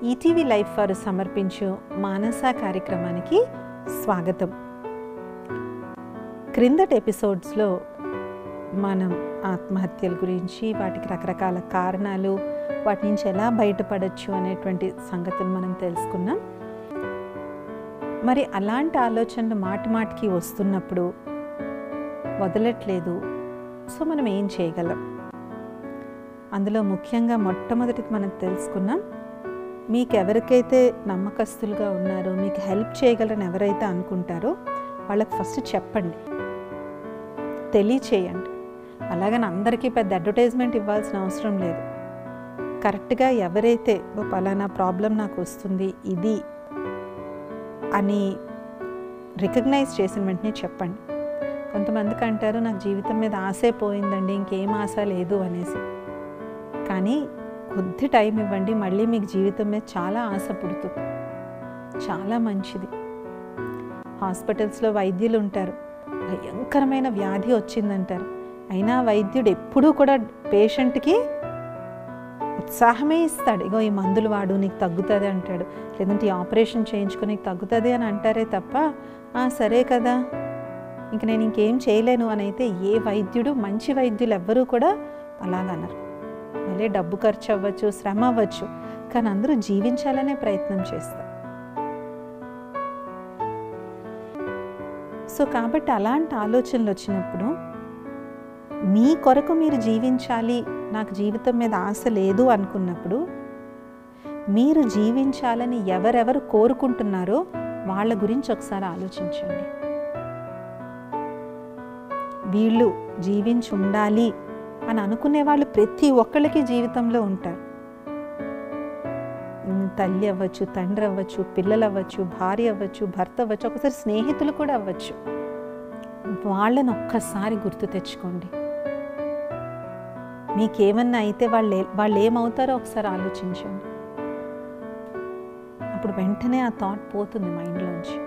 ETV life వారు సమర్పించు మానస కార్యక్రమానికి స్వాగతం క్రిందటి ఎపిసోడ్స్లో మనం ఆత్మహత్యల గురించి వాటికి రకరకాల కారణాలు వాటి నుంచి ఎలా బయటపడచ్చు అనేటువంటి సంగతులు మనం తెలుసుకున్నాం మరి అలాంటి ఆలోచనలు మాటి మాటికి వస్తున్నప్పుడు వదలట్లేదు సో మనం ఏం చేయగలం అందులో ముఖ్యంగా మొట్టమొదటిది మనం తెలుసుకున్నాం మీకు ఎవరికైతే నమ్మకస్తులుగా ఉన్నారో మీకు హెల్ప్ చేయగలరని ఎవరైతే అనుకుంటారో వాళ్ళకి ఫస్ట్ చెప్పండి తెలియచేయండి అలాగని అందరికీ పెద్ద అడ్వర్టైజ్మెంట్ ఇవ్వాల్సిన అవసరం లేదు కరెక్ట్గా ఎవరైతే "ఓ పలానా ప్రాబ్లం నాకు వస్తుంది ఇది అని రికగ్నైజ్ చేసిన వెంటనే చెప్పండి కొంతమందికి అంటారు నాకు జీవితం మీద ఆశే పోయిందండి ఇంకేం ఆశ లేదు అనేసి కానీ కొద్ది టైం ఇవ్వండి మళ్ళీ మీకు జీవితం మీద చాలా ఆశ పుడుతుంది చాలా మంచిది హాస్పిటల్స్లో వైద్యులు ఉంటారు భయంకరమైన వ్యాధి వచ్చిందంటారు అయినా వైద్యుడు ఎప్పుడూ కూడా పేషెంట్కి ఉత్సాహమే ఇస్తాడు ఇగో ఈ మందులు వాడు నీకు తగ్గుతుంది అంటాడు లేదంటే ఈ ఆపరేషన్ చేయించుకుని నీకు తగ్గుతుంది అని అంటారే తప్ప "ఆ, సరే కదా ఇంక నేను ఇంకేం చేయలేను అని అయితే ఏ వైద్యుడు మంచి వైద్యులు ఎవ్వరూ కూడా అలాగనరు మళ్ళీ డబ్బు ఖర్చు అవ్వచ్చు శ్రమ అవ్వచ్చు కానీ అందరూ జీవించాలనే ప్రయత్నం చేస్తారు సో కాబట్టి అలాంటి ఆలోచనలు వచ్చినప్పుడు మీ కొరకు మీరు జీవించాలి నాకు జీవితం మీద ఆశ లేదు అనుకున్నప్పుడు మీరు జీవించాలని ఎవరెవరు కోరుకుంటున్నారో వాళ్ళ గురించి ఒకసారి ఆలోచించండి వీళ్ళు జీవించి ఉండాలి అని అనుకునే వాళ్ళు ప్రతి ఒక్కళ్ళకి జీవితంలో ఉంటారు ఉమ్, తల్లి అవ్వచ్చు తండ్రి అవ్వచ్చు పిల్లలు అవ్వచ్చు భార్య అవ్వచ్చు భర్త అవ్వచ్చు ఒకసారి స్నేహితులు కూడా అవ్వచ్చు వాళ్ళని ఒక్కసారి గుర్తు తెచ్చుకోండి మీకేమన్నా అయితే వాళ్ళు ఏ- వాళ్ళు ఏమవుతారో ఒకసారి ఆలోచించండి అప్పుడు వెంటనే ఆ థాట్ పోతుంది మైండ్లోంచి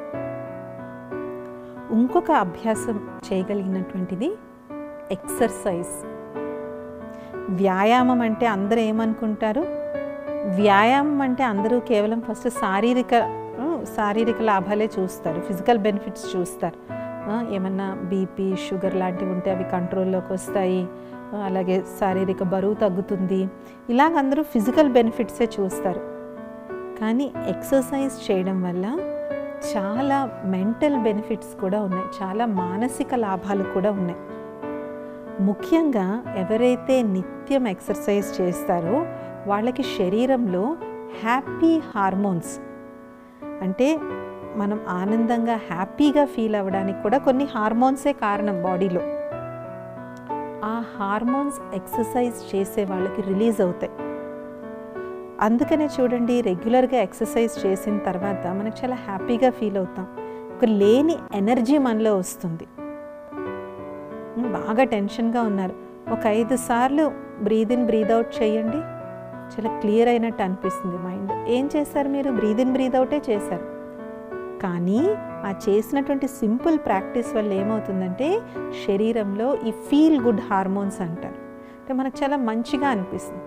ఇంకొక అభ్యాసం చేయగలిగినటువంటిది ఎక్సర్సైజ్ వ్యాయామం అంటే అందరూ ఏమనుకుంటారు వ్యాయామం అంటే అందరూ కేవలం ఫస్ట్ శారీరక ఆ, శారీరక లాభాలే చూస్తారు ఫిజికల్ బెనిఫిట్స్ చూస్తారు ఆ, ఏమన్నా బీపీ షుగర్ లాంటివి ఉంటే అవి కంట్రోల్లోకి వస్తాయి ఆ, అలాగే శారీరక బరువు తగ్గుతుంది ఇలాగ అందరూ ఫిజికల్ బెనిఫిట్సే చూస్తారు కానీ ఎక్సర్సైజ్ చేయడం వల్ల చాలా మెంటల్ బెనిఫిట్స్ కూడా ఉన్నాయి చాలా మానసిక లాభాలు కూడా ఉన్నాయి ముఖ్యంగా ఎవరైతే నిత్యం ఎక్సర్సైజ్ చేస్తారో వాళ్ళకి శరీరంలో హ్యాపీ హార్మోన్స్ అంటే మనం ఆనందంగా హ్యాపీగా ఫీల్ అవ్వడానికి కూడా కొన్ని హార్మోన్సే కారణం బాడీలో ఆ హార్మోన్స్ ఎక్సర్సైజ్ చేసే వాళ్ళకి రిలీజ్ అవుతాయి అందుకనే చూడండి రెగ్యులర్గా ఎక్సర్సైజ్ చేసిన తర్వాత మనకు చాలా హ్యాపీగా ఫీల్ అవుతాం ఒక లేని ఎనర్జీ మనలో వస్తుంది ఉమ్, బాగా టెన్షన్గా ఉన్నారు ఒక ఐదు సార్లు బ్రీద్ ఇన్ బ్రీద్ అవుట్ చేయండి చాలా క్లియర్ అయినట్టు అనిపిస్తుంది మైండ్ ఏం చేశారు మీరు బ్రీద్ ఇన్ బ్రీద్ అవుటే చేశారు కానీ ఆ చేసినటువంటి సింపుల్ ప్రాక్టీస్ వల్ల ఏమవుతుందంటే శరీరంలో ఈ ఫీల్ గుడ్ హార్మోన్స్ అంటారు అంటే మనకు చాలా మంచిగా అనిపిస్తుంది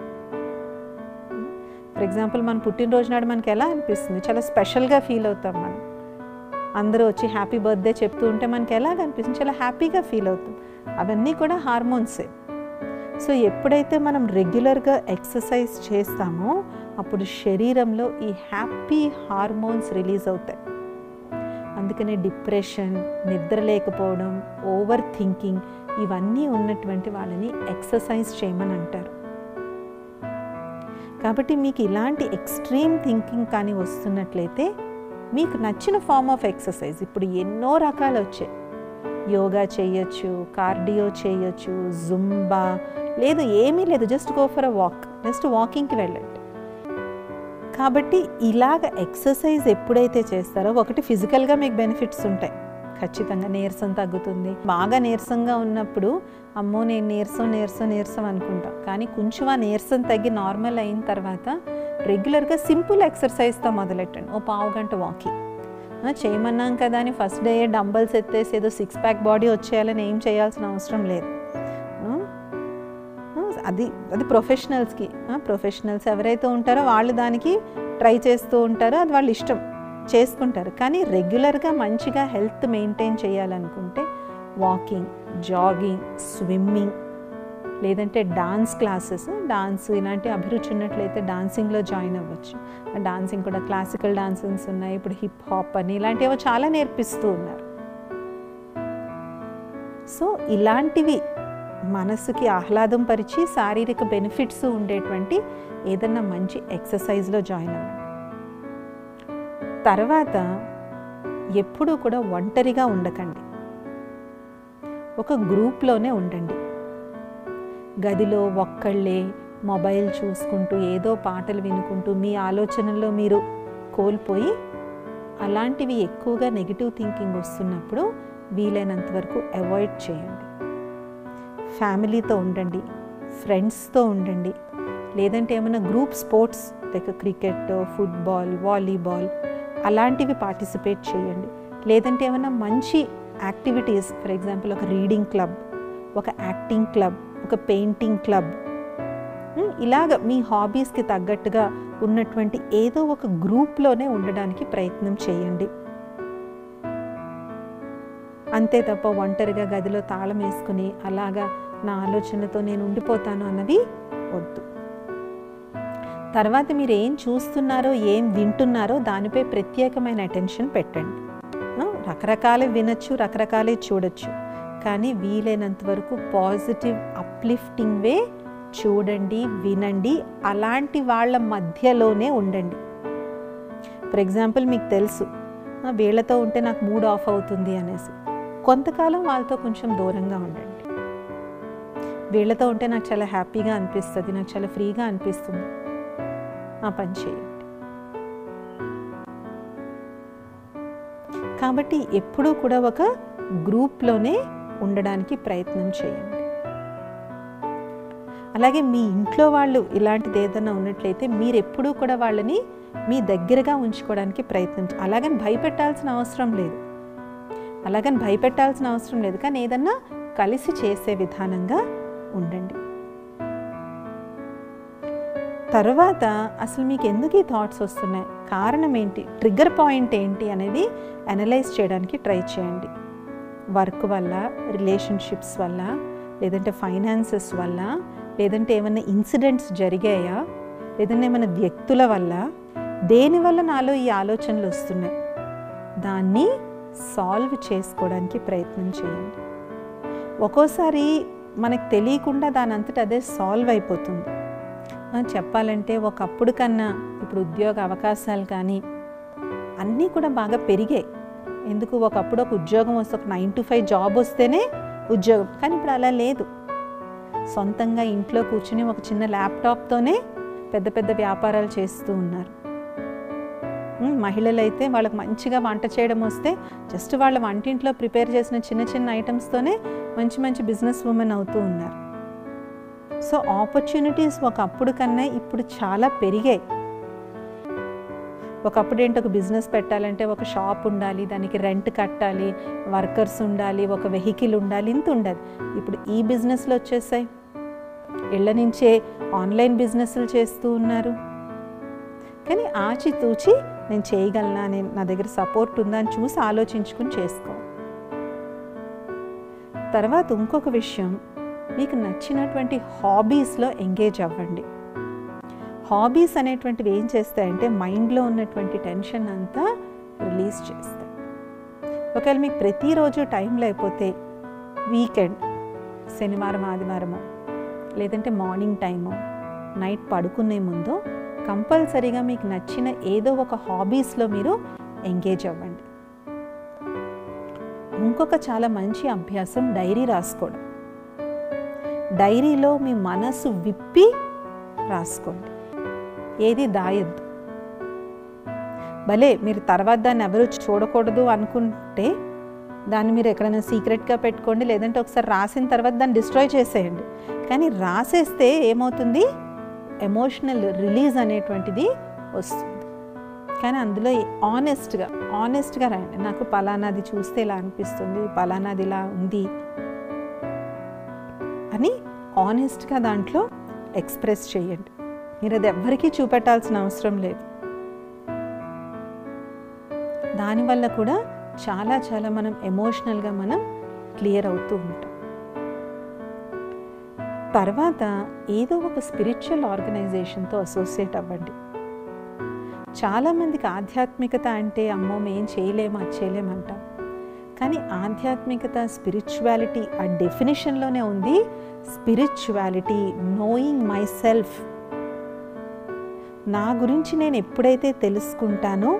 ఫర్ ఎగ్జాంపుల్ మన పుట్టినరోజు నాడు మనకి ఎలా అనిపిస్తుంది చాలా స్పెషల్గా ఫీల్ అవుతాం మనం అందరూ వచ్చి హ్యాపీ బర్త్డే చెప్తూ ఉంటే మనకి ఎలాగ అనిపిస్తుంది చాలా హ్యాపీగా ఫీల్ అవుతాం అవన్నీ కూడా హార్మోన్సే సో ఎప్పుడైతే మనం రెగ్యులర్గా ఎక్సర్సైజ్ చేస్తామో అప్పుడు శరీరంలో ఈ హ్యాపీ హార్మోన్స్ రిలీజ్ అవుతాయి అందుకనే డిప్రెషన్ నిద్ర లేకపోవడం ఓవర్ థింకింగ్ ఇవన్నీ ఉన్నటువంటి వాళ్ళని ఎక్సర్సైజ్ చేయమని అంటారు కాబట్టి మీకు ఇలాంటి ఎక్స్ట్రీమ్ థింకింగ్ కానీ వస్తున్నట్లయితే మీకు నచ్చిన ఫామ్ ఆఫ్ ఎక్సర్సైజ్ ఇప్పుడు ఎన్నో రకాలు వచ్చాయి యోగా చేయొచ్చు కార్డియో చేయొచ్చు జుంబా లేదు ఏమీ లేదు just go for a walk just వాకింగ్కి వెళ్ళండి కాబట్టి ఇలాగ ఎక్సర్సైజ్ ఎప్పుడైతే చేస్తారో ఒకటి ఫిజికల్గా మీకు బెనిఫిట్స్ ఉంటాయి ఖచ్చితంగా నీరసం తగ్గుతుంది బాగా నీరసంగా ఉన్నప్పుడు అమ్మో నేను నీరసం నీరసం నీరసం అనుకుంటాం కానీ కొంచెం ఆ నీరసం తగ్గి నార్మల్ అయిన తర్వాత రెగ్యులర్గా సింపుల్ ఎక్సర్సైజ్తో మొదలెట్టండి ఓ పావు గంట వాకింగ్ చేయమన్నాం కదా అని ఫస్ట్ డే డంబల్స్ ఎత్తేసి ఏదో సిక్స్ ప్యాక్ బాడీ వచ్చేయాలని ఏం చేయాల్సిన అవసరం లేదు అది అది ప్రొఫెషనల్స్కి ప్రొఫెషనల్స్ ఎవరైతే ఉంటారో వాళ్ళు దానికి ట్రై చేస్తూ ఉంటారో అది వాళ్ళ ఇష్టం చేసుకుంటారు కానీ రెగ్యులర్గా మంచిగా హెల్త్ మెయింటైన్ చేయాలనుకుంటే వాకింగ్ జాగింగ్ స్విమ్మింగ్ లేదంటే డాన్స్ క్లాసెస్ డాన్స్ ఇలాంటి అభిరుచి ఉన్నట్లయితే డాన్సింగ్లో జాయిన్ అవ్వచ్చు డాన్సింగ్ కూడా క్లాసికల్ డాన్సింగ్స్ ఉన్నాయి ఇప్పుడు హిప్ హాప్ అని ఇలాంటివి చాలా నేర్పిస్తూ ఉన్నారు సో ఇలాంటివి మనసుకి ఆహ్లాదం పరిచి శారీరక బెనిఫిట్స్ ఉండేటువంటి ఏదన్నా మంచి ఎక్సర్సైజ్లో జాయిన్ అవ్వండి తర్వాత ఎప్పుడూ కూడా ఒంటరిగా ఉండకండి ఒక గ్రూప్లోనే ఉండండి గదిలో ఒక్కళ్ళే మొబైల్ చూసుకుంటూ ఏదో పాటలు వినుకుంటూ మీ ఆలోచనల్లో మీరు కోల్పోయి అలాంటివి ఎక్కువగా నెగిటివ్ థింకింగ్ వస్తున్నప్పుడు వీలైనంత వరకు అవాయిడ్ చేయండి ఫ్యామిలీతో ఉండండి ఫ్రెండ్స్తో ఉండండి లేదంటే ఏమైనా group sports like cricket football volleyball అలాంటివి పార్టిసిపేట్ చేయండి లేదంటే ఏమైనా మంచి యాక్టివిటీస్ ఫర్ ఎగ్జాంపుల్ ఒక రీడింగ్ క్లబ్ ఒక యాక్టింగ్ క్లబ్ ఒక పెయింటింగ్ క్లబ్ ఇలాగ మీ హాబీస్కి తగ్గట్టుగా ఉన్నటువంటి ఏదో ఒక గ్రూప్లోనే ఉండడానికి ప్రయత్నం చేయండి అంతే తప్ప ఒంటరిగా గదిలో తాళం వేసుకుని అలాగా నా ఆలోచనతో నేను ఉండిపోతాను అన్నవి వద్దు తర్వాత మీరు ఏం చూస్తున్నారో ఏం వింటున్నారో దానిపై ప్రత్యేకమైన అటెన్షన్ పెట్టండి రకరకాలే వినొచ్చు రకరకాలే చూడొచ్చు కానీ వీలైనంత వరకు పాజిటివ్ అప్లిఫ్టింగ్ వే చూడండి వినండి అలాంటి వాళ్ళ మధ్యలోనే ఉండండి ఫర్ ఎగ్జాంపుల్ మీకు తెలుసు వీళ్ళతో ఉంటే నాకు మూడ్ ఆఫ్ అవుతుంది అనేసి కొంతకాలం వాళ్ళతో కొంచెం దూరంగా ఉండండి వీళ్ళతో ఉంటే నాకు చాలా హ్యాపీగా అనిపిస్తుంది నాకు చాలా ఫ్రీగా అనిపిస్తుంది ఆ పని చేయండి కాబట్టి ఎప్పుడూ కూడా ఒక గ్రూప్లోనే ఉండడానికి ప్రయత్నం చేయండి అలాగే మీ ఇంట్లో వాళ్ళు ఇలాంటిది ఏదైనా ఉన్నట్లయితే మీరు ఎప్పుడూ కూడా వాళ్ళని మీ దగ్గరగా ఉంచుకోవడానికి ప్రయత్నం అలాగని భయపెట్టాల్సిన అవసరం లేదు అలాగని భయపెట్టాల్సిన అవసరం లేదు కానీ ఏదన్నా కలిసి చేసే విధానంగా ఉండండి తర్వాత అసలు మీకు ఎందుకు ఈ థాట్స్ వస్తున్నాయి కారణం ఏంటి ట్రిగ్గర్ పాయింట్ ఏంటి అనేది అనలైజ్ చేయడానికి ట్రై చేయండి వర్క్ వల్ల రిలేషన్షిప్స్ వల్ల లేదంటే ఫైనాన్సెస్ వల్ల లేదంటే ఏమైనా ఇన్సిడెంట్స్ జరిగాయా లేదంటే ఏమైనా వ్యక్తుల వల్ల దేనివల్ల నాలో ఈ ఆలోచనలు వస్తున్నాయి దాన్ని సాల్వ్ చేసుకోవడానికి ప్రయత్నం చేయండి ఒక్కోసారి మనకు తెలియకుండా దాని అంతటా అదే సాల్వ్ అయిపోతుంది చెప్పాలంటే ఒకప్పుడు కన్నా ఇప్పుడు ఉద్యోగ అవకాశాలు కానీ అన్నీ కూడా బాగా పెరిగాయి ఎందుకు ఒకప్పుడు ఒక ఉద్యోగం వస్తే ఒక నైన్ టు ఫైవ్ జాబ్ వస్తేనే ఉద్యోగం కానీ ఇప్పుడు అలా లేదు సొంతంగా ఇంట్లో కూర్చుని ఒక చిన్న ల్యాప్టాప్తోనే పెద్ద పెద్ద వ్యాపారాలు చేస్తూ ఉన్నారు మహిళలు అయితే వాళ్ళకి మంచిగా వంట చేయడం వస్తే జస్ట్ వాళ్ళ వంటింట్లో ప్రిపేర్ చేసిన చిన్న చిన్న ఐటమ్స్తోనే మంచి మంచి బిజినెస్ ఉమెన్ అవుతూ ఉన్నారు సో ఆపర్చునిటీస్ ఒకప్పుడు కన్నా ఇప్పుడు చాలా పెరిగాయి ఒకప్పుడు ఏంటి ఒక బిజినెస్ పెట్టాలంటే ఒక షాప్ ఉండాలి దానికి రెంట్ కట్టాలి వర్కర్స్ ఉండాలి ఒక వెహికల్ ఉండాలి ఇంత ఉండాలి ఇప్పుడు ఈ బిజినెస్లు వచ్చేసాయి ఇళ్ళ నుంచే ఆన్లైన్ బిజినెస్లు చేస్తూ ఉన్నారు కానీ ఆచితూచి నేను చేయగలనా నేను నా దగ్గర సపోర్ట్ ఉందా అని చూసి ఆలోచించుకుని చేసుకో తర్వాత ఇంకొక విషయం మీకు నచ్చినటువంటి హాబీస్లో ఎంగేజ్ అవ్వండి హాబీస్ అనేటువంటివి ఏం చేస్తాయంటే మైండ్లో ఉన్నటువంటి టెన్షన్ అంతా రిలీజ్ చేస్తాయి ఒకవేళ మీకు ప్రతిరోజు టైం లేకపోతే వీకెండ్ శనివారం ఆదివారము లేదంటే మార్నింగ్ టైము నైట్ పడుకునే ముందు కంపల్సరీగా మీకు నచ్చిన ఏదో ఒక హాబీస్లో మీరు ఎంగేజ్ అవ్వండి ఇంకొక చాలా మంచి అభ్యాసం డైరీ రాసుకోవడం డైరీలో మీ మనసు విప్పి రాసుకోండి ఏది దాయద్దు భలే మీరు తర్వాత దాన్ని ఎవరు చూడకూడదు అనుకుంటే దాన్ని మీరు ఎక్కడైనా సీక్రెట్గా పెట్టుకోండి లేదంటే ఒకసారి రాసిన తర్వాత దాన్ని డిస్ట్రాయ్ చేసేయండి కానీ రాసేస్తే ఏమవుతుంది ఎమోషనల్ రిలీజ్ అనేటువంటిది వస్తుంది కానీ అందులో ఆనెస్ట్గా ఆనెస్ట్గా రాయండి నాకు పలానాది చూస్తే ఇలా అనిపిస్తుంది పలానాది ఇలా ఉంది అని ఆనెస్ట్గా దాంట్లో ఎక్స్ప్రెస్ చేయండి మీరు అది ఎవ్వరికీ చూపెట్టాల్సిన అవసరం లేదు దానివల్ల కూడా చాలా చాలా మనం ఎమోషనల్గా మనం క్లియర్ అవుతూ ఉంటాం తర్వాత ఏదో ఒక స్పిరిచువల్ ఆర్గనైజేషన్తో అసోసియేట్ అవ్వండి చాలామందికి ఆధ్యాత్మికత అంటే అమ్మో మేం చేయలేము అది చేయలేమంటాం కానీ ఆధ్యాత్మికత స్పిరిచువాలిటీ ఆ డెఫినేషన్లోనే ఉంది స్పిరిచువాలిటీ నోయింగ్ మై సెల్ఫ్ నా గురించి నేను ఎప్పుడైతే తెలుసుకుంటానో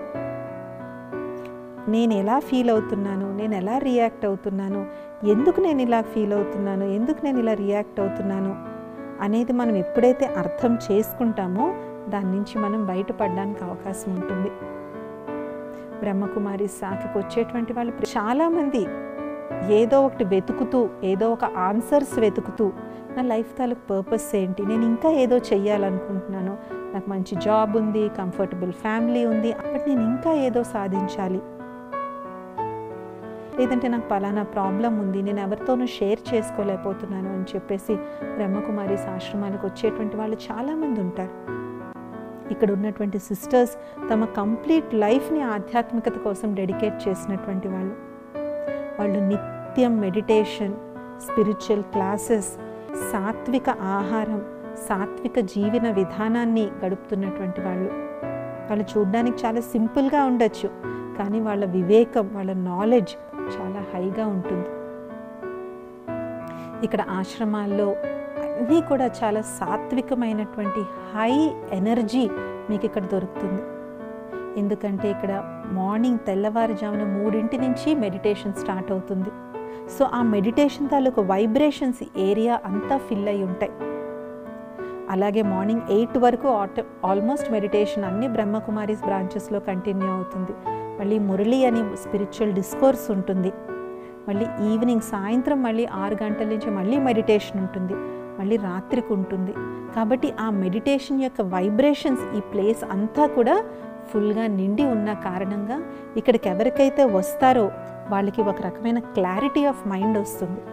నేను ఎలా ఫీల్ అవుతున్నాను నేను ఎలా రియాక్ట్ అవుతున్నాను ఎందుకు నేను ఇలా ఫీల్ అవుతున్నాను ఎందుకు నేను ఇలా రియాక్ట్ అవుతున్నాను అనేది మనం ఎప్పుడైతే అర్థం చేసుకుంటామో దాని నుంచి మనం బయటపడడానికి అవకాశం ఉంటుంది బ్రహ్మకుమారి శాఖకు వచ్చేటువంటి వాళ్ళు చాలామంది ఏదో ఒకటి వెతుకుతూ ఏదో ఒక ఆన్సర్స్ వెతుకుతూ నా లైఫ్ తాలూకు పర్పస్ ఏంటి నేను ఇంకా ఏదో చెయ్యాలనుకుంటున్నాను నాకు మంచి జాబ్ ఉంది కంఫర్టబుల్ ఫ్యామిలీ ఉంది అప్పటి నేను ఇంకా ఏదో సాధించాలి లేదంటే నాకు పలానా ప్రాబ్లం ఉంది నేను ఎవరితోనూ షేర్ చేసుకోలేకపోతున్నాను అని చెప్పేసి బ్రహ్మకుమారి ఆశ్రమాలకు వచ్చేటువంటి వాళ్ళు చాలామంది ఉంటారు ఇక్కడ ఉన్నటువంటి సిస్టర్స్ తమ కంప్లీట్ లైఫ్ని ఆధ్యాత్మికత కోసం డెడికేట్ చేసినటువంటి వాళ్ళు వాళ్ళు నిత్యం మెడిటేషన్ స్పిరిచువల్ క్లాసెస్ సాత్విక ఆహారం సాత్విక జీవన విధానాన్ని గడుపుతున్నటువంటి వాళ్ళు వాళ్ళు చూడడానికి చాలా సింపుల్గా ఉండొచ్చు కానీ వాళ్ళ వివేకం వాళ్ళ నాలెడ్జ్ చాలా హైగా ఉంటుంది ఇక్కడ ఆశ్రమాల్లో అన్నీ కూడా చాలా సాత్వికమైనటువంటి హై ఎనర్జీ మీకు ఇక్కడ దొరుకుతుంది ఎందుకంటే ఇక్కడ మార్నింగ్ తెల్లవారుజామున మూడింటి నుంచి మెడిటేషన్ స్టార్ట్ అవుతుంది సో ఆ మెడిటేషన్ తాలూకు వైబ్రేషన్స్ ఏరియా అంతా ఫిల్ అయి ఉంటాయి అలాగే మార్నింగ్ ఎయిట్ వరకు ఆటో ఆల్మోస్ట్ మెడిటేషన్ అన్ని బ్రహ్మకుమారీస్ బ్రాంచెస్లో కంటిన్యూ అవుతుంది మళ్ళీ మురళి అని స్పిరిచువల్ డిస్కోర్స్ ఉంటుంది మళ్ళీ ఈవినింగ్ సాయంత్రం మళ్ళీ ఆరు గంటల నుంచి మళ్ళీ మెడిటేషన్ ఉంటుంది మళ్ళీ రాత్రికి ఉంటుంది కాబట్టి ఆ మెడిటేషన్ యొక్క వైబ్రేషన్స్ ఈ ప్లేస్ అంతా కూడా ఫుల్గా నిండి ఉన్న కారణంగా ఇక్కడికి ఎవరికైతే వస్తారో వాళ్ళకి ఒక రకమైన క్లారిటీ ఆఫ్ మైండ్ వస్తుంది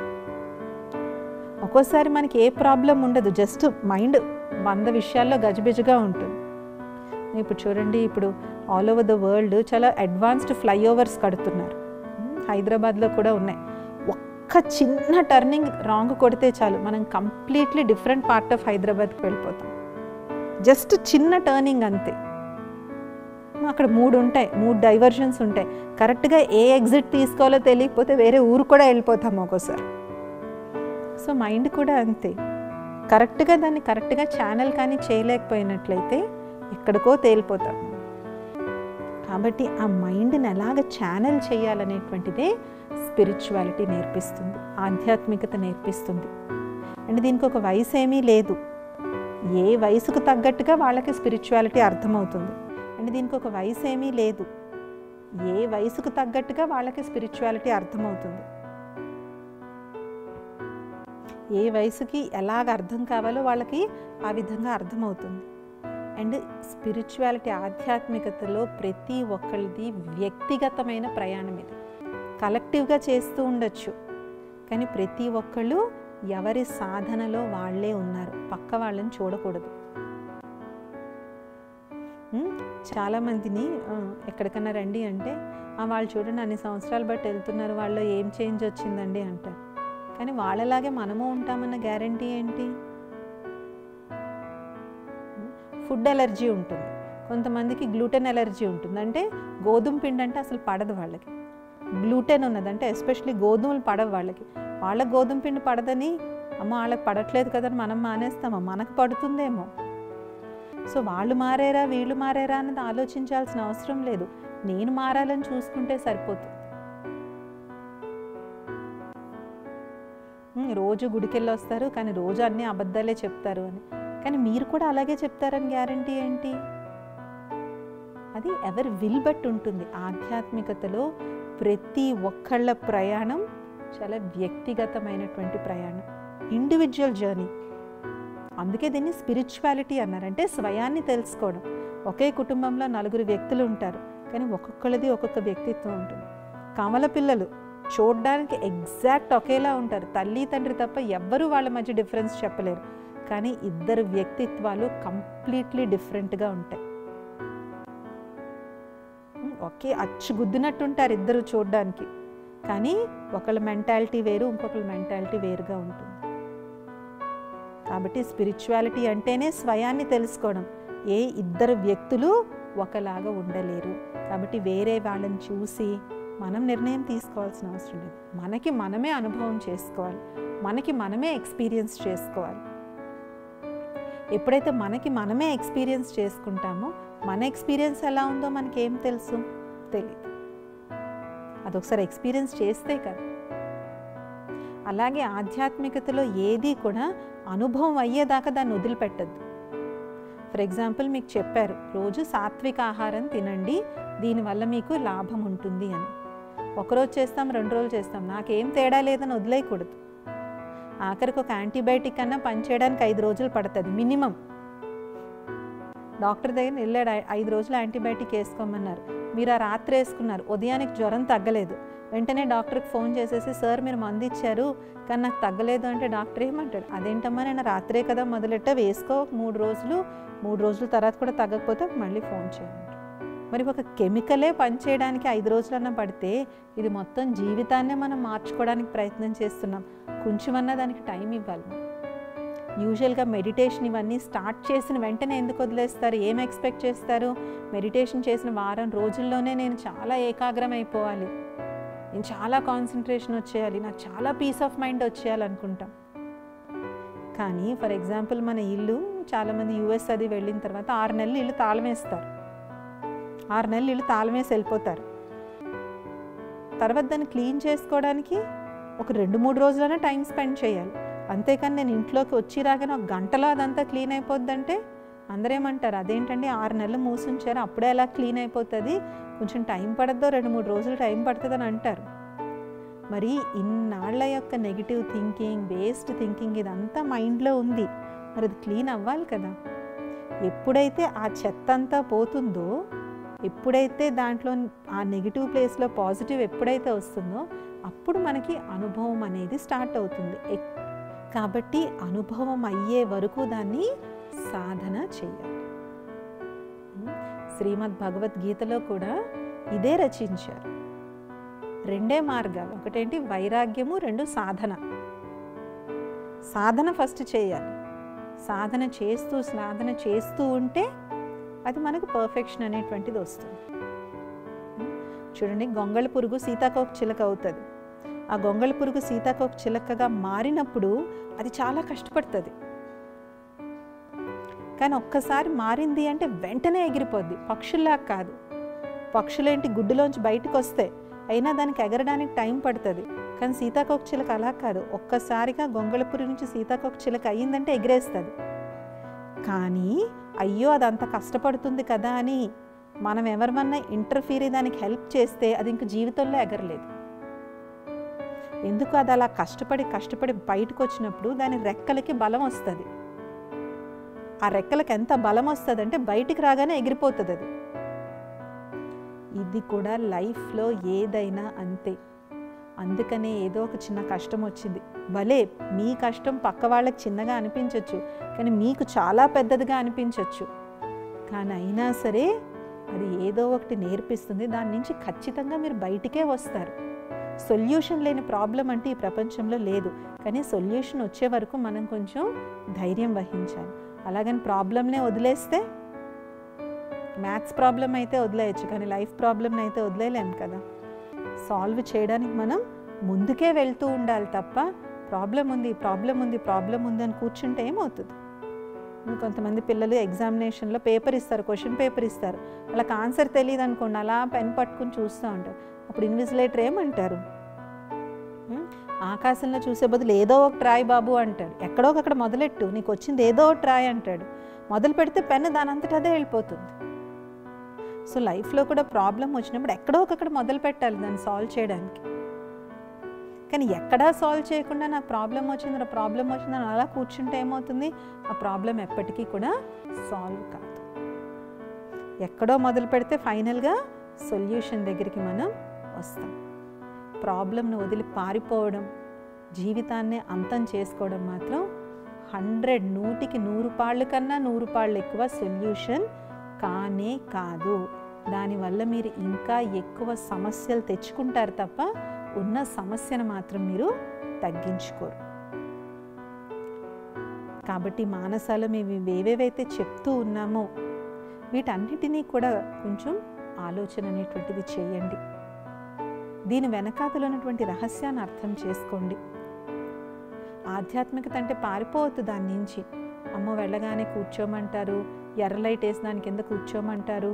ఒక్కోసారి మనకి ఏ ప్రాబ్లం ఉండదు జస్ట్ మైండ్ వంద విషయాల్లో గజిబిజిగా ఉంటుంది ఇప్పుడు చూడండి ఇప్పుడు ఆల్ ఓవర్ ద వరల్డ్ చాలా అడ్వాన్స్డ్ ఫ్లైఓవర్స్ కడుతున్నారు హైదరాబాద్లో కూడా ఉన్నాయి ఒక్క చిన్న టర్నింగ్ రాంగ్ కొడితే చాలు మనం కంప్లీట్లీ డిఫరెంట్ పార్ట్ ఆఫ్ హైదరాబాద్కి వెళ్ళిపోతాం జస్ట్ చిన్న టర్నింగ్ అంతే అక్కడ మూడు ఉంటాయి మూడు డైవర్షన్స్ ఉంటాయి కరెక్ట్గా ఏ ఎగ్జిట్ తీసుకోవాలో తెలియకపోతే వేరే ఊరు కూడా వెళ్ళిపోతాం ఒక్కోసారి సో మైండ్ కూడా అంతే కరెక్ట్గా దాన్ని కరెక్ట్గా ఛానల్ కానీ చేయలేకపోయినట్లయితే ఎక్కడికో తేలిపోతాం కాబట్టి ఆ మైండ్ని ఎలాగ ఛానల్ చేయాలనేటువంటిదే స్పిరిచువాలిటీ నేర్పిస్తుంది ఆధ్యాత్మికత నేర్పిస్తుంది అండ్ దీనికి ఒక వయసు ఏమీ లేదు ఏ వయసుకు తగ్గట్టుగా వాళ్ళకి స్పిరిచువాలిటీ అర్థమవుతుంది అండ్ దీనికి ఒక వయసు ఏమీ లేదు ఏ వయసుకు తగ్గట్టుగా వాళ్ళకి స్పిరిచువాలిటీ అర్థమవుతుంది ఏ వయసుకి ఎలాగ అర్థం కావాలో వాళ్ళకి ఆ విధంగా అర్థమవుతుంది అండ్ స్పిరిచువాలిటీ ఆధ్యాత్మికతలో ప్రతి ఒక్కరిది వ్యక్తిగతమైన ప్రయాణం ఇది కలెక్టివ్గా చేస్తూ ఉండొచ్చు కానీ ప్రతి ఒక్కళ్ళు ఎవరి సాధనలో వాళ్ళే ఉన్నారు పక్క వాళ్ళని చూడకూడదు ఉమ్, చాలామందిని ఆ, ఎక్కడికన్నా రండి అంటే "ఆ, వాళ్ళు చూడండి అన్ని సంవత్సరాలు బట్టి వెళ్తున్నారు వాళ్ళు ఏం చేంజ్ వచ్చిందండి అంటారు కానీ వాళ్ళలాగే మనము ఉంటామన్న గ్యారంటీ ఏంటి ఫుడ్ ఎలర్జీ ఉంటుంది కొంతమందికి గ్లూటెన్ ఎలర్జీ ఉంటుంది అంటే గోధుమ పిండి అంటే అసలు పడదు వాళ్ళకి గ్లూటెన్ ఉన్నది అంటే ఎస్పెషలీ గోధుమలు పడవు వాళ్ళకి వాళ్ళకి గోధుమ పిండి పడదని అమ్మ వాళ్ళకి పడట్లేదు కదని మనం మానేస్తామా మనకు పడుతుందేమో సో వాళ్ళు మారేరా వీళ్ళు మారేరా అన్నది ఆలోచించాల్సిన అవసరం లేదు నేను మారాలని చూసుకుంటే సరిపోతుంది ఉమ్, రోజు గుడికెళ్ళి వస్తారు కానీ రోజు అన్ని అబద్ధాలే చెప్తారు అని కానీ మీరు కూడా అలాగే చెప్తారని గ్యారంటీ ఏంటి అది ఎవరి విల్ బట్టి ఉంటుంది ఆధ్యాత్మికతలో ప్రతి ఒక్కళ్ళ ప్రయాణం చాలా వ్యక్తిగతమైనటువంటి ప్రయాణం ఇండివిజువల్ జర్నీ అందుకే దీన్ని స్పిరిచువాలిటీ అన్నారంటే స్వయాన్ని తెలుసుకోవడం ఒకే కుటుంబంలో నలుగురు వ్యక్తులు ఉంటారు కానీ ఒక్కొక్కళ్ళది ఒక్కొక్క వ్యక్తిత్వం ఉంటుంది కమల పిల్లలు చూడడానికి ఎగ్జాక్ట్ ఒకేలా ఉంటారు తల్లి తండ్రి తప్ప ఎవ్వరూ వాళ్ళ మధ్య డిఫరెన్స్ చెప్పలేరు కానీ ఇద్దరు వ్యక్తిత్వాలు కంప్లీట్లీ డిఫరెంట్గా ఉంటాయి ఉమ్, ఒకే అచ్చు గుద్దినట్టు ఉంటారు ఇద్దరు చూడడానికి కానీ ఒకళ్ళ మెంటాలిటీ వేరు ఇంకొకళ్ళ మెంటాలిటీ వేరుగా ఉంటుంది కాబట్టి స్పిరిచువాలిటీ అంటేనే స్వయాన్ని తెలుసుకోవడం ఏ ఇద్దరు వ్యక్తులు ఒకలాగా ఉండలేరు కాబట్టి వేరే వాళ్ళని చూసి మనం నిర్ణయం తీసుకోవాల్సిన అవసరం లేదు మనకి మనమే అనుభవం చేసుకోవాలి మనకి మనమే ఎక్స్పీరియన్స్ చేసుకోవాలి ఎప్పుడైతే మనకి మనమే ఎక్స్పీరియన్స్ చేసుకుంటామో మన ఎక్స్పీరియన్స్ ఎలా ఉందో మనకి ఏం తెలుసు తెలియదు అదొకసారి ఎక్స్పీరియన్స్ చేస్తే కదా అలాగే ఆధ్యాత్మికతలో ఏది కూడా అనుభవం అయ్యేదాకా దాన్ని వదిలిపెట్టద్దు ఫర్ ఎగ్జాంపుల్ మీకు చెప్పారు రోజు సాత్విక ఆహారం తినండి దీనివల్ల మీకు లాభం ఉంటుంది అని ఒకరోజు చేస్తాం రెండు రోజులు చేస్తాం నాకేం తేడా లేదని వదిలేయకూడదు ఆఖరికి ఒక యాంటీబయాటిక్ అన్నా పనిచేయడానికి ఐదు రోజులు పడుతుంది మినిమం డాక్టర్ దగ్గర వెళ్ళాడు ఐ- ఐదు రోజులు యాంటీబయాటిక్ వేసుకోమన్నారు మీరు ఆ రాత్రి వేసుకున్నారు ఉదయానికి జ్వరం తగ్గలేదు వెంటనే డాక్టర్కి ఫోన్ చేసేసి సార్ మీరు మందు ఇచ్చారు కానీ నాకు తగ్గలేదు అంటే డాక్టర్ ఏమంటాడు అదేంటమ్మా నేను రాత్రే కదా మొదలెట్ట వేసుకో ఒక మూడు రోజులు మూడు రోజుల తర్వాత కూడా తగ్గకపోతే మళ్ళీ ఫోన్ చేయండి మరి ఒక కెమికలే పనిచేయడానికి ఐదు రోజులన్నా పడితే ఇది మొత్తం జీవితాన్నే మనం మార్చుకోవడానికి ప్రయత్నం చేస్తున్నాం కొంచెమన్నా దానికి టైం ఇవ్వాలి మనం. యూజువల్గా మెడిటేషన్ ఇవన్నీ స్టార్ట్ చేసిన వెంటనే ఎందుకు వదిలేస్తారు ఏం ఎక్స్పెక్ట్ చేస్తారు మెడిటేషన్ చేసిన వారం రోజుల్లోనే నేను చాలా ఏకాగ్రం అయిపోవాలి నేను చాలా కాన్సన్ట్రేషన్ వచ్చేయాలి నాకు చాలా పీస్ ఆఫ్ మైండ్ వచ్చేయాలి అనుకుంటాం కానీ ఫర్ ఎగ్జాంపుల్ మన ఇల్లు చాలామంది యూఎస్ అది వెళ్ళిన తర్వాత ఆరు నెలలు ఇల్లు తాళం వేస్తారు ఆరు నెలలు ఇల్లు తాళం వేసి వెళ్ళిపోతారు తర్వాత దాన్ని క్లీన్ చేసుకోవడానికి ఒక రెండు మూడు రోజులైనా టైం స్పెండ్ చేయాలి అంతేకాని నేను ఇంట్లోకి వచ్చి రాగానే ఒక గంటలో అదంతా క్లీన్ అయిపోద్దంటే అందరేమంటారు అదేంటండి ఆరు నెలలు మూసుంచారు అప్పుడే ఎలా క్లీన్ అయిపోతుంది కొంచెం టైం పడద్దో రెండు మూడు రోజులు టైం పడుతుందని అంటారు మరి ఇన్నాళ్ల యొక్క నెగిటివ్ థింకింగ్ వేస్ట్ థింకింగ్ ఇదంతా మైండ్లో ఉంది మరి అది క్లీన్ అవ్వాలి కదా ఎప్పుడైతే ఆ చెత్త అంతా పోతుందో ఎప్పుడైతే దాంట్లో ఆ నెగిటివ్ ప్లేస్లో పాజిటివ్ ఎప్పుడైతే వస్తుందో అప్పుడు మనకి అనుభవం అనేది స్టార్ట్ అవుతుంది ఎక్- కాబట్టి అనుభవం అయ్యే వరకు దాన్ని సాధన చేయాలి ఉమ్, శ్రీమద్ భగవద్గీతలో కూడా ఇదే రచించారు రెండే మార్గాలు ఒకటేంటి వైరాగ్యము రెండు సాధన సాధన ఫస్ట్ చేయాలి సాధన చేస్తూ సాధన చేస్తూ ఉంటే అది మనకు పర్ఫెక్షన్ అనేటువంటిది వస్తుంది ఉమ్, చూడండి గొంగళ పురుగు సీతాకోక చిలక అవుతుంది ఆ గొంగళ పురుగు సీతాకోక చిలకగా మారినప్పుడు అది చాలా కష్టపడుతుంది కానీ ఒక్కసారి మారింది అంటే వెంటనే ఎగిరిపోద్ది పక్షుల్లా కాదు పక్షులేంటి గుడ్డులోంచి బయటకు వస్తాయి అయినా దానికి ఎగరడానికి టైం పడుతుంది కానీ సీతాకోక చిలక అలా కాదు ఒక్కసారిగా గొంగళపురి నుంచి సీతాకోక చిలక అయ్యిందంటే ఎగిరేస్తుంది కానీ అయ్యో అది అంత కష్టపడుతుంది కదా అని మనం ఎవరిమన్నా ఇంటర్ఫీర్ దానికి హెల్ప్ చేస్తే అది ఇంక జీవితంలో ఎగరలేదు ఎందుకు అది అలా కష్టపడి కష్టపడి బయటకు వచ్చినప్పుడు దాని రెక్కలకి బలం వస్తుంది ఆ రెక్కలకి ఎంత బలం వస్తుంది అంటే బయటికి రాగానే ఎగిరిపోతుంది అది ఇది కూడా లైఫ్లో ఏదైనా అంతే అందుకనే ఏదో ఒక చిన్న కష్టం వచ్చింది భలే మీ కష్టం పక్క వాళ్ళకి చిన్నగా అనిపించవచ్చు కానీ మీకు చాలా పెద్దదిగా అనిపించవచ్చు కానీ అయినా సరే అది ఏదో ఒకటి నేర్పిస్తుంది దాని నుంచి ఖచ్చితంగా మీరు బయటికే వస్తారు సొల్యూషన్ లేని ప్రాబ్లం అంటే ఈ ప్రపంచంలో లేదు కానీ సొల్యూషన్ వచ్చే వరకు మనం కొంచెం ధైర్యం వహించాలి అలాగని ప్రాబ్లంనే వదిలేస్తే మ్యాథ్స్ ప్రాబ్లం అయితే వదిలేయచ్చు కానీ లైఫ్ ప్రాబ్లమ్ని అయితే వదిలేయలేం కదా సాల్వ్ చేయడానికి మనం ముందుకే వెళ్తూ ఉండాలి తప్ప ప్రాబ్లం ఉంది ప్రాబ్లం ఉంది ప్రాబ్లం ఉంది అని కూర్చుంటే ఏమవుతుంది కొంతమంది పిల్లలు ఎగ్జామినేషన్లో పేపర్ ఇస్తారు క్వశ్చన్ పేపర్ ఇస్తారు వాళ్ళకి ఆన్సర్ తెలియదు అనుకోండి అలా పెన్ పట్టుకుని చూస్తూ ఉంటారు అప్పుడు ఇన్విజిలేటర్ ఏమంటారు ఉం? ఆకాశంలో చూసే బదులు ఏదో ఒక ట్రాయ్ బాబు అంటాడు ఎక్కడో అక్కడ మొదలెట్టు నీకు వచ్చింది ఏదో ఒక ట్రాయ్ అంటాడు మొదలు పెడితే పెన్ దాని అంతటా అదే వెళ్ళిపోతుంది సో లైఫ్లో కూడా ప్రాబ్లం వచ్చినప్పుడు ఎక్కడో ఒకక్కడ మొదలు పెట్టాలి దాన్ని సాల్వ్ చేయడానికి కానీ ఎక్కడా సాల్వ్ చేయకుండా నాకు ప్రాబ్లం వచ్చింది నా ప్రాబ్లం వచ్చిందని అలా కూర్చుంటే ఏమవుతుంది ఆ ప్రాబ్లం ఎప్పటికీ కూడా సాల్వ్ కాదు ఎక్కడో మొదలు పెడితే ఫైనల్గా సొల్యూషన్ దగ్గరికి మనం వస్తాం ప్రాబ్లంను వదిలి పారిపోవడం జీవితాన్ని అంతం చేసుకోవడం మాత్రం హండ్రెడ్ నూటికి నూరు పాళ్ళు కన్నా నూరు పాళ్ళు ఎక్కువ సొల్యూషన్ కానే కాదు దానివల్ల మీరు ఇంకా ఎక్కువ సమస్యలు తెచ్చుకుంటారు తప్ప ఉన్న సమస్యను మాత్రం మీరు తగ్గించుకోరు కాబట్టి మానసాలో మేము ఏవేవైతే చెప్తూ ఉన్నామో వీటన్నిటినీ కూడా కొంచెం ఆలోచన అనేటువంటిది చేయండి దీని వెనకాతలో ఉన్నటువంటి రహస్యాన్ని అర్థం చేసుకోండి ఆధ్యాత్మికత అంటే పారిపోవద్దు దాని నుంచి అమ్మ వెళ్ళగానే కూర్చోమంటారు ఎర్ర లైట్ వేసి దాని కింద కూర్చోమంటారు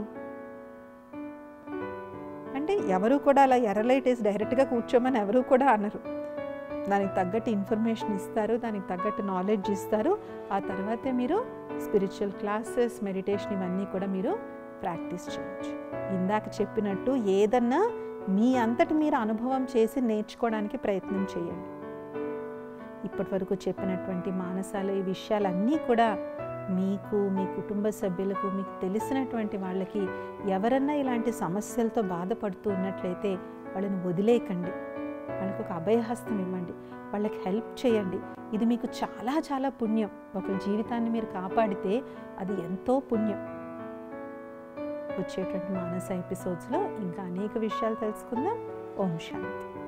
అంటే ఎవరు కూడా అలా ఎర్ర లైట్ వేసి డైరెక్ట్గా కూర్చోమని ఎవరు కూడా అనరు దానికి తగ్గట్టు ఇన్ఫర్మేషన్ ఇస్తారు దానికి తగ్గట్టు నాలెడ్జ్ ఇస్తారు ఆ తర్వాతే మీరు స్పిరిచువల్ క్లాసెస్ మెడిటేషన్ ఇవన్నీ కూడా మీరు ప్రాక్టీస్ చేయొచ్చు ఇందాక చెప్పినట్టు ఏదన్నా మీ అంతటి మీరు అనుభవం చేసి నేర్చుకోవడానికి ప్రయత్నం చేయండి ఇప్పటి వరకు చెప్పినటువంటి మానసాలు ఈ విషయాలన్నీ కూడా మీకు మీ కుటుంబ సభ్యులకు మీకు తెలిసినటువంటి వాళ్ళకి ఎవరన్నా ఇలాంటి సమస్యలతో బాధపడుతూ ఉన్నట్లయితే వాళ్ళని వదిలేయకండి వాళ్ళకు ఒక అభయహస్తం ఇవ్వండి వాళ్ళకి హెల్ప్ చేయండి ఇది మీకు చాలా చాలా పుణ్యం ఒకరి జీవితాన్ని మీరు కాపాడితే అది ఎంతో పుణ్యం వచ్చేటువంటి మానస ఎపిసోడ్స్లో ఇంకా అనేక విషయాలు తెలుసుకుందాం ఓం శాంతి